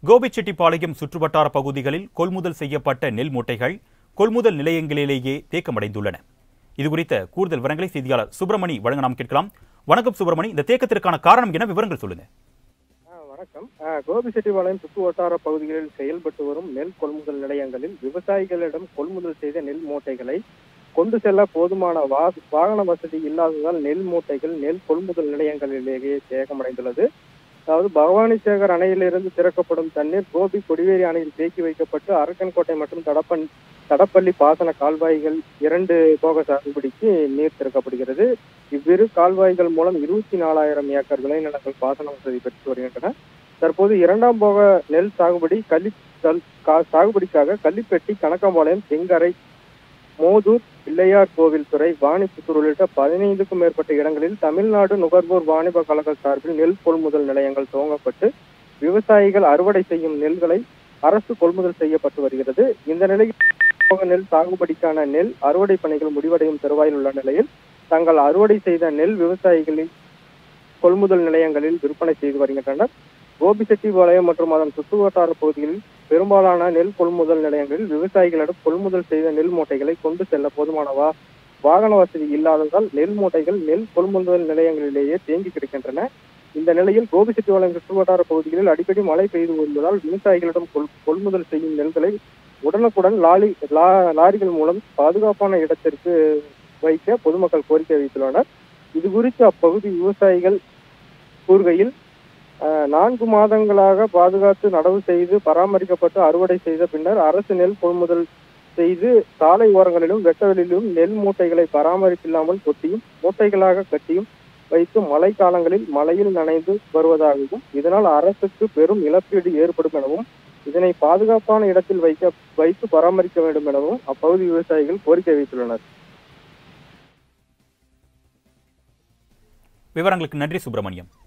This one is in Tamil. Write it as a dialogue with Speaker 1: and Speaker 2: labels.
Speaker 1: கோபிச்செட்டிப்பாளையம் சுற்றுவட்டார பகுதிகளில் கொள்முதல் செய்யப்பட்ட நெல் மூட்டைகள் கொள்முதல் நிலையங்களிலேயே தேக்கமடைந்துள்ளன இதுகுறித்த கூடுதல் விவரங்களை செய்தியாளர் சுப்பிரமணி வழங்க நாம் கேட்கலாம் வணக்கம் சுப்பிரமணி இந்த தேக்கத்திற்கான காரணம் என விவரங்கள் சொல்லுங்க
Speaker 2: ஆ, வணக்கம் ஆ, கோபிச்செட்டிப்பாளையம் சுற்று வட்டார பகுதிகளில் செயல்பட்டு வரும் நெல் கொள்முதல் நிலையங்களில் விவசாயிகளிடம் கொள்முதல் செய்த நெல் மூட்டைகளை கொண்டு செல்ல போதுமான வா வாகன வசதி இல்லாததால் நெல் மூட்டைகள் நெல் கொள்முதல் நிலையங்களிலேயே சேகமடைந்துள்ளது அதாவது பவானிசேகர் அணையிலிருந்து திறக்கப்படும் தண்ணீர் கோபி கொடிவேரி அணையில் தேக்கி வைக்கப்பட்டு அரக்கன்கோட்டை மற்றும் தடப்பன் தடப்பள்ளி பாசன கால்வாய்கள் இரண்டு போக சாகுபடிக்கு நீர் திறக்கப்படுகிறது இவ்விரு கால்வாய்கள் மூலம் இருபத்தி நாலாயிரம் ஏக்கர் விளைநிலங்கள் பாசன வசதி பெற்று வருகின்றன தற்போது இரண்டாம் போக நெல் சாகுபடி கள்ளி கல்- கா- சாகுபடிக்காக கள்ளிப்பெட்டி கணக்கம்பாளையம் தெங்கரை மோதூர் பிள்ளையார் கோவில் துறை வாணிப்புத்தூர் உள்ளிட்ட பதினைந்துக்கும் மேற்பட்ட இடங்களில் தமிழ்நாடு நுகர்வோர் வாணிப கழக சார்பில் நெல் கொள்முதல் நிலையங்கள் துவங்கப்பட்டு விவசாயிகள் அறுவடை செய்யும் நெல்களை அரசு கொள்முதல் செய்யப்பட்டு வருகிறது இந்த நிலையில் போக நெல் சாகுபடிக்கான நெல் அறுவடை பணிகள் முடிவடையும் தருவாயில் உள்ள நிலையில் தங்கள் அறுவடை செய்த நெல் விவசாயிகளின் கொள்முதல் நிலையங்களில் விற்பனை செய்து வருகின்றனர் கோபிச்செட்டிப்பாளையம் மற்றும் அதன் சுற்றுவட்டார பகுதிகளில் பெரும்பாலான நெல் கொள்முதல் நிலையங்களில் விவசாயிகளிடம் கொள்முதல் செய்த நெல் மூட்டைகளை கொண்டு செல்ல போதுமான வா வாகன வசதி இல்லாததால் நெல் மூட்டைகள் நெல் கொள்முதல் நிலையங்களிலேயே தேங்கி கிடக்கின்றன இந்த நிலையில் கோபிச்செட்டிப்பாளையம் சுற்றுவட்டார பகுதிகளில் அடிக்கடி மழை பெய்து வருவதால் விவசாயிகளிடம் கொள் கொள்முதல் செய்யும் நெல்களை உடனுக்குடன் லாரி லா- லாரிகள் மூலம் பாதுகாப்பான இடத்திற்கு வைக்க பொதுமக்கள் கோரிக்கை வைத்துள்ளனர் இது குறித்து அப்பகுதி விவசாயிகள் கூறுகையில் அஹ், நான்கு மாதங்களாக பாதுகாத்து நடவு செய்து பராமரிக்கப்பட்டு அறுவடை செய்த பின்னர் அரசு நெல் கொள்முதல் செய்து சாலை ஓரங்களிலும் வெட்டவெளியிலும் நெல் மூட்டைகளை பராமரிப்பில்லாமல் கொட்டியும் மூட்டைகளாக கட்டியும் வைத்து மழை காலங்களில் மழையில் நனைந்து வருவதாகவும் இதனால் அரசுக்கு பெரும் இழப்பீடு ஏற்படும் எனவும் இதனை பாதுகாப்பான இடத்தில் வைக்க வைத்து பராமரிக்க வேண்டும் எனவும் அப்பகுதி விவசாயிகள் கோரிக்கை வைத்துள்ளனர்
Speaker 1: விவரங்களுக்கு நன்றி சுப்பிரமணியம்